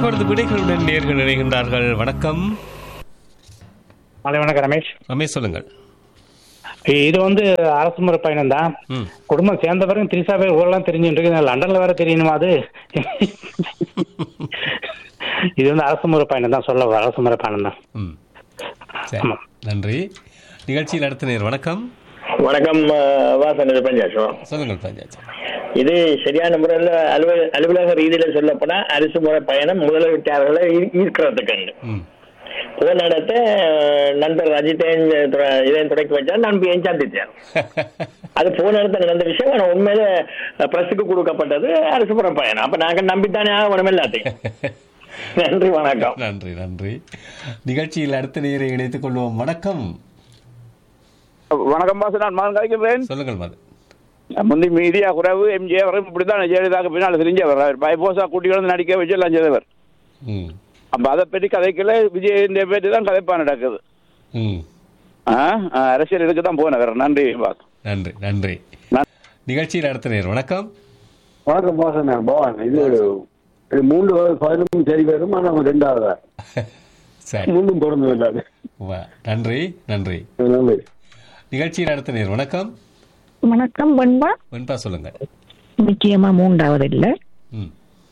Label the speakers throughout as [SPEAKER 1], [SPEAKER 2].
[SPEAKER 1] இப்பொழுது விடைகளுடன் நேர்கள் இணைகின்றார்கள் வணக்கம்
[SPEAKER 2] மாலை வணக்கம் ரமேஷ்
[SPEAKER 1] ரமேஷ் சொல்லுங்கள்
[SPEAKER 2] இது வந்து அரசு முறை பயணம் தான்
[SPEAKER 1] ம்
[SPEAKER 2] குடும்பம் சேர்ந்த பிறகு திரிசா பேர் ஊரெல்லாம் தெரிஞ்சுட்டு இருக்கு லண்டன்ல வேற தெரியணுமா அது இது வந்து அரசு முறை பயணம் தான் சொல்ல வர அரசு முறை பயணம் தான்
[SPEAKER 1] ம் சரி
[SPEAKER 2] ஆமா.
[SPEAKER 1] நன்றி நிகழ்ச்சியில் அடுத்த நேர் வணக்கம்
[SPEAKER 3] வணக்கம் அஹ், வாசன் இது பஞ்சாசம்
[SPEAKER 1] சொல்லுங்கள் பஞ்சாச்சு
[SPEAKER 3] இது சரியான முறையில் அலுவல அலுவலக ரீதியில சொல்லப்போனா அரசு முறை பயணம் முதலீட்டாளர்களை ஈ- ஈர்க்கிறதுக்கு
[SPEAKER 1] ம்
[SPEAKER 3] போன இடத்த அஹ், நண்பர் அஜித்தையும் துற- இதையும் தொடக்கி வச்சா நான் போய் சந்தித்தேன் அது போன இடத்துல நடந்த விஷயம் ஆனா உண்மையில பிரஸுக்கு கொடுக்கப்பட்டது அரசு முறை பயணம் அப்ப நாங்க நம்பித்தானே ஆகணும் எல்லாத்தையும் நன்றி வணக்கம்
[SPEAKER 1] நன்றி நன்றி நிகழ்ச்சியில் அடுத்த நேரை இணைத்துக் கொள்வோம் வணக்கம்
[SPEAKER 4] வணக்கம் பாச நான் மகன் கலைக்கிறேன்
[SPEAKER 1] சொல்லுங்கள் மது
[SPEAKER 4] முந்தி மீடியா குறைவு எம்ஜிஆர் வரும் இப்படித்தான் ஜெயலலிதாக்கு பின்னால் தெரிஞ்சவர் அவர் பயபோசா கூட்டி வந்து நடிக்க வச்சு எல்லாம் செய்தவர்
[SPEAKER 1] ம்
[SPEAKER 4] அப்ப அதை பற்றி கதைக்கல விஜய் பற்றி தான் கதைப்பா நடக்குது
[SPEAKER 1] ம்
[SPEAKER 4] ஆ, ஆ, அரசியல் இதுக்கு தான் போனவர் நன்றி பாஸ்
[SPEAKER 1] நன்றி நன்றி
[SPEAKER 4] நன்றி.
[SPEAKER 1] நிகழ்ச்சியில் அடுத்த நேர் வணக்கம்
[SPEAKER 5] வணக்கம் பாசன பவான் இது இது மூன்று பதினொன்றும் சரி வரும் ஆனால் ரெண்டாவது
[SPEAKER 1] சரி
[SPEAKER 5] மூன்றும் தொடர்ந்து இல்லாது
[SPEAKER 1] வ- நன்றி நன்றி
[SPEAKER 5] நன்றி
[SPEAKER 1] நிகழ்ச்சியில் அடுத்த நேர் வணக்கம்
[SPEAKER 6] வணக்கம் பண்பா
[SPEAKER 1] வெண்பா சொல்லுங்கள்
[SPEAKER 6] நிச்சயமா மூன்றாவது இல்ல
[SPEAKER 1] ம்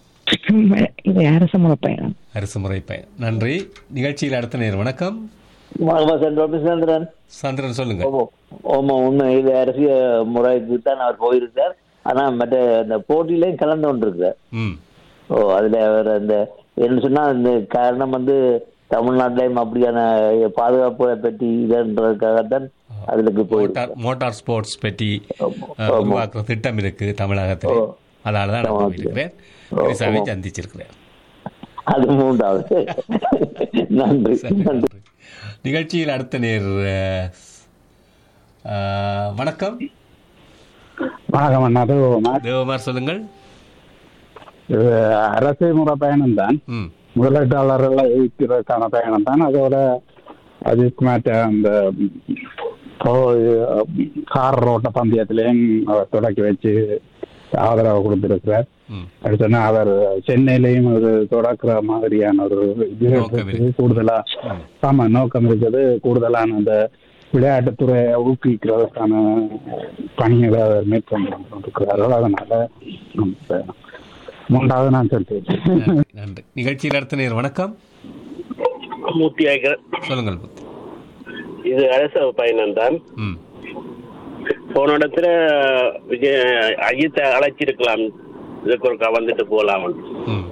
[SPEAKER 6] இது அரசு முறை பயணம்
[SPEAKER 1] அரசு முறை பயன் நன்றி நிகழ்ச்சியில் அடுத்த நேர் வணக்கம்
[SPEAKER 3] சந்திரன்
[SPEAKER 1] சந்திரன் சொல்லுங்க
[SPEAKER 3] ஆமா உண்மை இது அரசியல் முறைக்கு தான் அவர் போயிருக்கார் ஆனா மற்ற அந்த போட்டியிலையும் கலந்து கொண்டிருக்கார்
[SPEAKER 1] ம்
[SPEAKER 3] ஓ அதுல அவர் அந்த என்ன சொன்னா அந்த காரணம் வந்து தமிழ்நாட்டிலையும் அப்படியான பாதுகாப்பு பற்றி இதுன்றதுக்காகத்தான் அதுக்கு போயிருக்கார்
[SPEAKER 1] மோட்டார் மோட்டார் ஸ்போர்ட்ஸ் பற்றி
[SPEAKER 3] ஆமா.
[SPEAKER 1] அஹ், உருவாக்குற திட்டம் இருக்கு தமிழகத்தில்
[SPEAKER 3] ஓ.
[SPEAKER 1] அதனால தான் நான்
[SPEAKER 3] ஆமா.
[SPEAKER 1] போயிருக்கிறேன்
[SPEAKER 3] ஓ,
[SPEAKER 1] திரிசாவை
[SPEAKER 3] ஆமா.
[SPEAKER 1] சந்திச்சிருக்கிறேன்
[SPEAKER 3] அது மூன்றாவது நன்றி
[SPEAKER 1] சரி,
[SPEAKER 3] நன்றி
[SPEAKER 1] நன்றி. நிகழ்ச்சியில் அடுத்த நேர் அஹ், அஹ், வணக்கம்
[SPEAKER 2] வணக்கம் அண்ணா அது
[SPEAKER 1] தேவமார் சொல்லுங்கள்
[SPEAKER 2] இது அரசு முறை பயணம் தான்
[SPEAKER 1] ம்
[SPEAKER 2] முதலீட்டாளர்களை ஈர்க்கிறதுக்கான பயணம் தான் அதோட அஜித் குமார் அந்த ஓ- கார் ரோட்ட பந்தயத்திலையும் அவர் தொடக்கி வச்சு ஆதரவு கொடுத்திருக்கிறார்
[SPEAKER 1] ம்
[SPEAKER 2] அடுத்தனா அவர் சென்னையிலையும் ஒரு தொடக்கிற மாதிரியான ஒரு இது
[SPEAKER 1] நோக்கம்
[SPEAKER 2] இருக்குது. கூடுதலா
[SPEAKER 1] ம்.
[SPEAKER 2] ஆமா நோக்கம் இருக்குது கூடுதலான அந்த விளையாட்டுத்துறையை ஊக்குவிக்கிறதுக்கான பணிகளை அவர் மேற்கொண்டு கொண்டிருக்கிறார்கள் அதனால ம், மூன்றாவது நான் சொல்லிட்டேன்
[SPEAKER 1] நன்றி, நன்றி நிகழ்ச்சியில் அடுத்த நேர் வணக்கம்
[SPEAKER 3] மூர்த்தி ஆய்கர்
[SPEAKER 1] சொல்லுங்கள் புத்தி.
[SPEAKER 3] இது அரசு பயணம் தான்
[SPEAKER 1] ம்
[SPEAKER 3] போன இடத்துல விஜய் அஜித்தை அழைச்சிருக்கலாம் இதுக்கு ஒருக்கா வந்துட்டு போகலாம்
[SPEAKER 1] ம்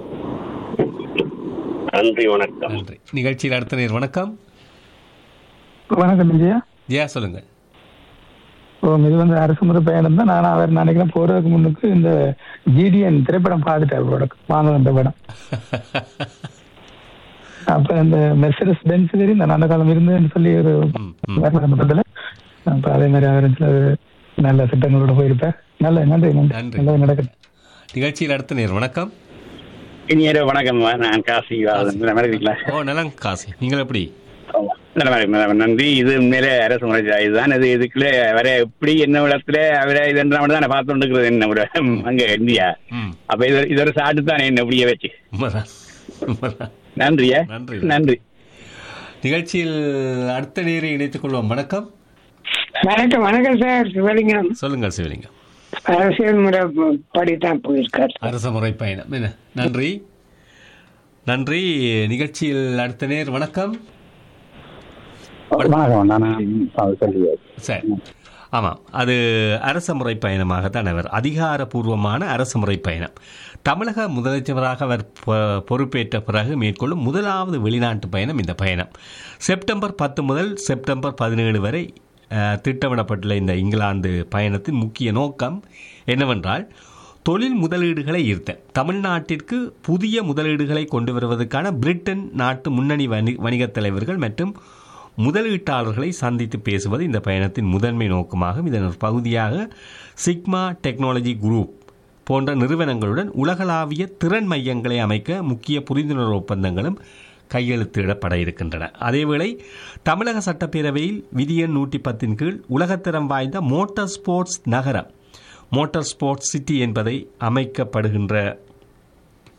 [SPEAKER 3] நன்றி வணக்கம்
[SPEAKER 1] நன்றி நிகழ்ச்சியில் அடுத்த நேர் வணக்கம்
[SPEAKER 7] வணக்கம் விஜயா
[SPEAKER 1] ஜெயா சொல்லுங்கள்
[SPEAKER 7] ஓ இது வந்து அரசு முறை பயணம் தான் நான் அவர் நினைக்கிறேன் போறதுக்கு முன்னுக்கு இந்த ஜிடிஎன் திரைப்படம் பார்த்துட்டார் போட வாங்க வந்த படம் அப்ப இந்த மெர்சடஸ் பென்ஸ் தெரியும் இந்த நல்ல காலம் இருந்ததுன்னு சொல்லி ஒரு
[SPEAKER 1] ம், ம்.
[SPEAKER 7] படத்துல அப்ப அதே மாதிரி அவர் சில நல்ல திட்டங்களோட போயிருப்பார் நல்ல நன்றி நன்றி
[SPEAKER 1] நன்றி.
[SPEAKER 7] நல்லது நடக்கட்டும்
[SPEAKER 1] நிகழ்ச்சியில் அடுத்த நேர் வணக்கம்
[SPEAKER 4] இனியரே வணக்கம் நான் காசி நல்லா இருக்கீங்களா
[SPEAKER 1] ஓ நலம் காசி நீங்கள் எப்படி
[SPEAKER 4] நல்லா இருக்கு, நல்லா இருக்கு. நன்றி இது உண்மையிலே அரசு முறை இதுதான் இது இதுக்குள்ளே வர எப்படி என்ன இடத்துல அவரை இதுன்ற மாதிரி தான் பார்த்து கொண்டிருக்கிறது என்ன ஒரு அங்க இந்தியா
[SPEAKER 1] ம்
[SPEAKER 4] அப்ப இது இது ஒரு சாட்டு தானே என்ன இப்படியே வச்சு
[SPEAKER 1] உண்மைதான். உண்மைதான்.
[SPEAKER 4] நன்றியா
[SPEAKER 1] நன்றி.
[SPEAKER 4] நன்றி
[SPEAKER 1] நிகழ்ச்சியில் அடுத்த நேரை இணைத்துக் கொள்வோம் வணக்கம்
[SPEAKER 8] வணக்கம் வணக்கம் சார் சிவலிங்கம்
[SPEAKER 1] சொல்லுங்கள் சிவலிங்கம்
[SPEAKER 8] அரசியல் முறை படித்தான் போயிருக்கார்
[SPEAKER 1] அரச முறை பயணம் என்ன நன்றி நன்றி நிகழ்ச்சியில் அடுத்த நேர் வணக்கம்
[SPEAKER 2] வணக்கம் நான் அது சொல்லுவேன்
[SPEAKER 1] சரி ஆமாம் அது அரச முறை பயணமாகத்தான் அவர் அதிகாரப்பூர்வமான அரசு முறை பயணம் தமிழக முதலமைச்சராக அவர் பொ- பொறுப்பேற்ற பிறகு மேற்கொள்ளும் முதலாவது வெளிநாட்டு பயணம் இந்த பயணம் செப்டம்பர் பத்து முதல் செப்டம்பர் பதினேழு வரை அஹ், திட்டமிடப்பட்டுள்ள இந்த இங்கிலாந்து பயணத்தின் முக்கிய நோக்கம் என்னவென்றால் தொழில் முதலீடுகளை ஈர்த்த தமிழ்நாட்டிற்கு புதிய முதலீடுகளை கொண்டு வருவதற்கான பிரிட்டன் நாட்டு முன்னணி வணி வணிகத் தலைவர்கள் மற்றும் முதலீட்டாளர்களை சந்தித்து பேசுவது இந்த பயணத்தின் முதன்மை நோக்கமாகும் இதன் ஒரு பகுதியாக சிக்மா டெக்னாலஜி குரூப் போன்ற நிறுவனங்களுடன் உலகளாவிய திறன் மையங்களை அமைக்க முக்கிய புரிந்துணர்வு ஒப்பந்தங்களும் கையெழுத்திடப்பட இருக்கின்றன அதேவேளை தமிழக சட்டப்பேரவையில் விதி எண் நூற்றி பத்தின் கீழ் உலகத்தரம் வாய்ந்த மோட்டார் ஸ்போர்ட்ஸ் நகரம் மோட்டார் ஸ்போர்ட்ஸ் சிட்டி என்பதை அமைக்கப்படுகின்ற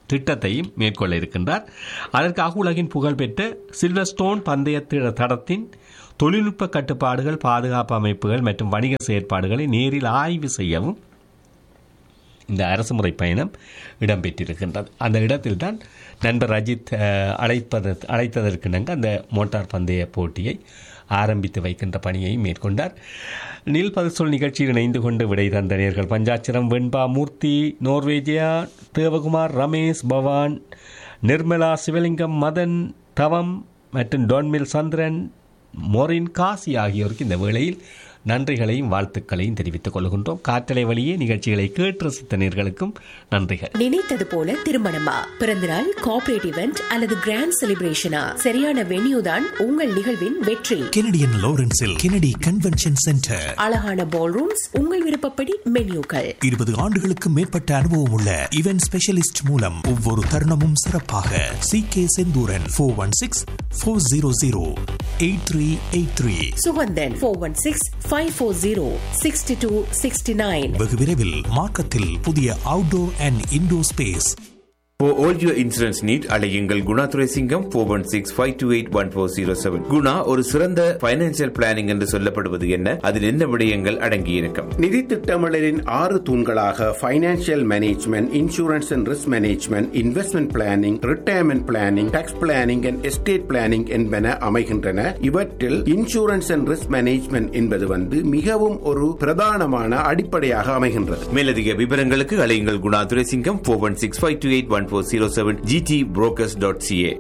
[SPEAKER 1] திட்டத்தையும் மேற்கொள்ள இருக்கின்றார் அதற்காக உலகின் புகழ்பெற்ற சில்வர்ஸ்டோன் பந்தய தி- தடத்தின் தொழில்நுட்ப கட்டுப்பாடுகள் பாதுகாப்பு அமைப்புகள் மற்றும் வணிக செயற்பாடுகளை நேரில் ஆய்வு செய்யவும் இந்த அரசுமுறை பயணம் இடம்பெற்றிருக்கின்றது அந்த இடத்தில் தான் நண்பர் அஜித் அஹ், அழைப்பத அழைத்ததற்கிணங்க அந்த மோட்டார் பந்தய போட்டியை ஆரம்பித்து வைக்கின்ற பணியை மேற்கொண்டார் நீல் பதில் நிகழ்ச்சியில் இணைந்து கொண்டு விடை தந்த நேர்கள் பஞ்சாட்சரம் வெண்பா மூர்த்தி நோர்வேஜியா தேவகுமார் ரமேஷ் பவான் நிர்மலா சிவலிங்கம் மதன் தவம் மற்றும் டோன்மில் சந்திரன் மொரின் காசி ஆகியோருக்கு இந்த வேளையில் நன்றிகளையும் வாழ்த்துக்களையும் தெரிவித்துக் கொள்கின்றோம் காற்றலை வழியே நிகழ்ச்சிகளை கேட்டு ரசித்த நேர்களுக்கும் நன்றிகள்
[SPEAKER 9] நினைத்தது போல திருமணமா பிறந்தநாள் கார்ப்பரேட் இவெண்ட் அல்லது கிராண்ட் செலிப்ரேஷனா சரியான வென்யூ தான் உங்கள் நிகழ்வின் வெற்றி
[SPEAKER 10] கெனடியன் லாரன்ஸில் கெனடி கன்வென்ஷன் சென்டர்
[SPEAKER 9] அழகான பால் ரூம்ஸ் உங்கள் விருப்பப்படி மென்யூக்கள்
[SPEAKER 10] இருபது ஆண்டுகளுக்கு மேற்பட்ட அனுபவம் உள்ள இவென்ட் ஸ்பெஷலிஸ்ட் மூலம் ஒவ்வொரு தருணமும் சிறப்பாக C K Senthooran four one six four zero zero eight three eight three
[SPEAKER 9] Suganthan four one six five four zero sixty two sixty nine
[SPEAKER 10] வெகு விரைவில் மார்க்கத்தில் புதிய outdoor and indoor space
[SPEAKER 11] For all your insurance need, அலையுங்கள் Guna Duraisingam four one six five two eight one four zero seven Guna ஒரு சிறந்த financial planning என்று சொல்லப்படுவது என்ன அதில் என்ன விடயங்கள் அடங்கியிருக்கும்
[SPEAKER 12] நிதி திட்டமிடலின் ஆறு தூண்களாக financial management insurance and risk management investment planning retirement planning tax planning and estate planning என்பன அமைகின்றன இவற்றில் இன்சூரன்ஸ் அண்ட் ரிஸ்க் மேனேஜ்மெண்ட் என்பது வந்து மிகவும் ஒரு பிரதானமான அடிப்படையாக அமைகின்றது
[SPEAKER 11] மேலதிக விவரங்களுக்கு அலையுங்கள் Guna Duraisingam four one six five two eight one four zero seven GT brokers dot CA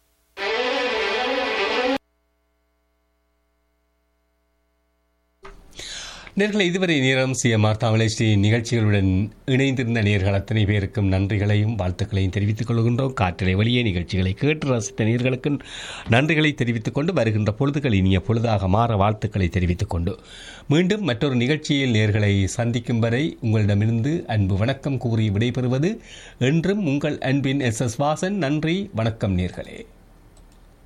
[SPEAKER 1] நேர்களை இதுவரை நேரம் சிஎம்ஆர் தமிழஸ்ரீ நிகழ்ச்சிகளுடன் இணைந்திருந்த நேர்கள் அத்தனை பேருக்கும் நன்றிகளையும் வாழ்த்துக்களையும் தெரிவித்துக் கொள்கின்றோம் காற்றிலை வழியே நிகழ்ச்சிகளை கேட்டு ரசித்த நேர்களுக்கு நன்றிகளை தெரிவித்துக் கொண்டு வருகின்ற பொழுதுகள் இனிய பொழுதாக மாற வாழ்த்துக்களை தெரிவித்துக் கொண்டு மீண்டும் மற்றொரு நிகழ்ச்சியில் நேர்களை சந்திக்கும் வரை உங்களிடமிருந்து அன்பு வணக்கம் கூறி விடைபெறுவது என்றும் உங்கள் அன்பின் எஸ் எஸ் வாசன் நன்றி வணக்கம் நேர்களே